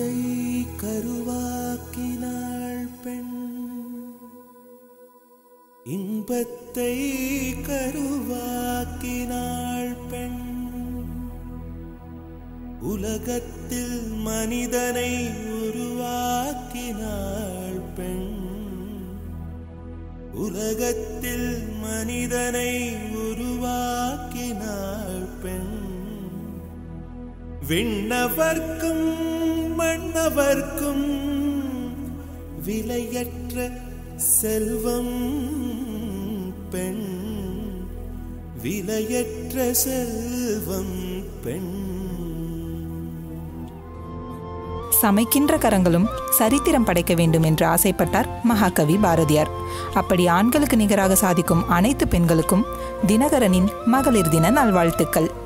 இன்பத்தை கருவாக்கினாள் பெண் இன்பத்தை கருவாக்கினாள் பெண் உலகத்தில் மனிதனை உருவாக்கினாள் பெண் உலகத்தில் மனிதனை உருவாக்கினாள் பெண் விண்ணவர்க்கும் மன்னவர்க்கும் விலையற்ற செல்வம் பெண் விலையற்ற செல்வம் பெண் சமைக்கின்ற கரங்களும் சரித்திரம் படைக்க வேண்டும் என்று ஆசைப்பட்டார் மகாகவி பாரதியார் அப்படி ஆண்களுக்கு நிகராக சாதிக்கும் அனைத்து பெண்களுக்கும் தினகரனின் மகளிர் தின நல்வாழ்த்துக்கள்